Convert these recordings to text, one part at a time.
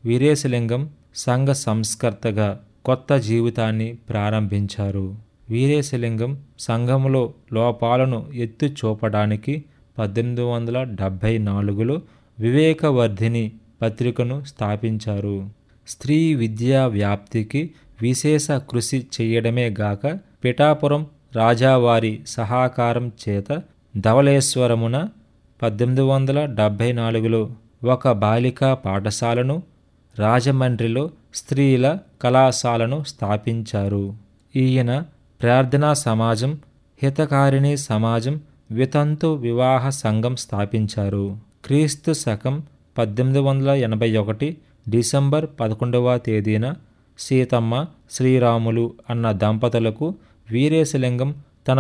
వీరేశలింగం సంఘ సంస్కర్తగా కొత్త జీవితాన్ని ప్రారంభించారు వీరేశలింగం సంఘములో లోపాలను ఎత్తి చూపడానికి పద్దెనిమిది వందల డెబ్భై నాలుగులో వివేకవర్ధిని పత్రికను స్థాపించారు స్త్రీ విద్యా వ్యాప్తికి విశేష కృషి చేయడమే గాక పిఠాపురం రాజావారి సహకారం చేత ధవళేశ్వరమున పద్దెనిమిది వందల డెబ్భై నాలుగులో ఒక బాలికా పాఠశాలను రాజమండ్రిలో స్త్రీల కళాశాలను స్థాపించారు ఈయన ప్రార్థనా సమాజం హితకారిణి సమాజం వితంతు వివాహ సంఘం స్థాపించారు క్రీస్తు శకం పద్దెనిమిది వందల ఎనభై ఒకటి డిసెంబర్ పదకొండవ తేదీన సీతమ్మ శ్రీరాములు అన్న దంపతులకు వీరేశలింగం తన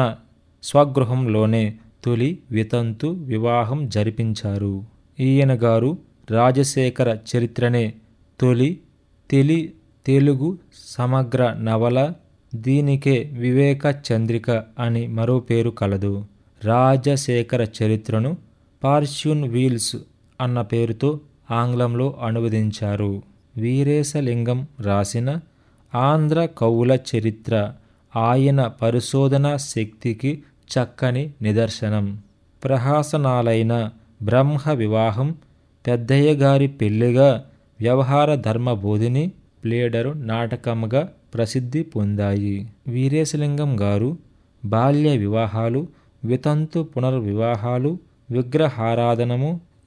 స్వగృహంలోనే తొలి వితంతు వివాహం జరిపించారు ఈయన గారు రాజశేఖర చరిత్రనే తొలి తెలి తెలుగు సమగ్ర నవల దీనికే వివేక చంద్రిక అని మరో పేరు కలదు రాజశేఖర చరిత్రను పార్చ్యూన్ వీల్స్ అన్న పేరుతో ఆంగ్లంలో అనువదించారు వీరేశలింగం రాసిన ఆంధ్ర కవుల చరిత్ర ఆయన పరిశోధన శక్తికి చక్కని నిదర్శనం ప్రహాసనాలైన బ్రహ్మ వివాహం పెద్దయ్య గారి పెళ్లిగా వ్యవహార ధర్మబోధిని ప్లేడరు నాటకంగా ప్రసిద్ధి పొందాయి వీరేశలింగం గారు బాల్య వివాహాలు వితంతు పునర్వివాహాలు విగ్రహారాధనము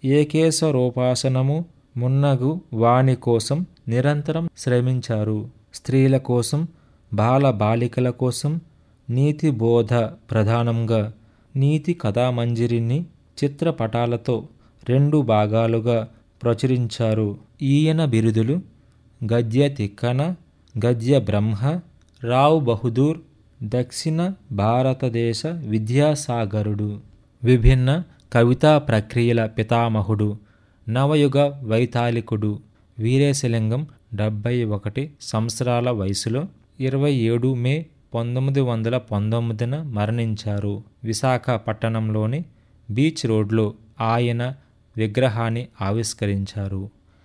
ఏకేశ్వరోపాసనము మున్నగు వాణి కోసం నిరంతరం శ్రమించారు స్త్రీల కోసం బాల బాలికల కోసం నీతి బోధ ప్రధానంగా నీతి కథామంజరిని చిత్రపటాలతో రెండు భాగాలుగా ప్రచురించారు ఈయన బిరుదులు గద్య తిక్కన గద్య బ్రహ్మ రావ్ బహదూర్ దక్షిణ భారతదేశ విద్యాసాగరుడు విభిన్న కవితా ప్రక్రియల పితామహుడు నవయుగ వైతాళికుడు వీరేశలింగం డెబ్భై ఒకటి సంవత్సరాల వయసులో ఇరవై ఏడు మే పంతొమ్మిది వందల పంతొమ్మిదిన మరణించారు విశాఖపట్టణంలోని బీచ్ రోడ్లో ఆయన విగ్రహాన్ని ఆవిష్కరించారు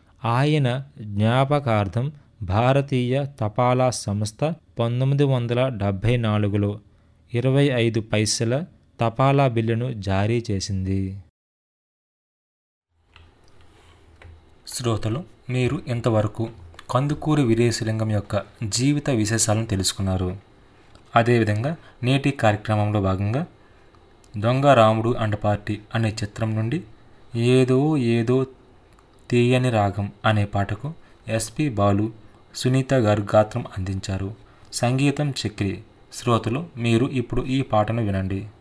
ఆయన జ్ఞాపకార్థం భారతీయ తపాలా సంస్థ పంతొమ్మిది వందల డెబ్భై నాలుగులో ఇరవై ఐదు పైసల తపాలా బిల్లును జారీ చేసింది శ్రోతలు మీరు ఇంతవరకు కందుకూరి వీరేశలింగం యొక్క జీవిత విశేషాలను తెలుసుకున్నారు అదేవిధంగా నేటి కార్యక్రమంలో భాగంగా దొంగ రాముడు అండ్ పార్టీ అనే చిత్రం నుండి ఏదో ఏదో తీయని రాగం అనే పాటకు ఎస్పి బాలు సునీత గారు గాత్రం అందించారు సంగీతం చక్రి శ్రోతలు మీరు ఇప్పుడు ఈ పాటను వినండి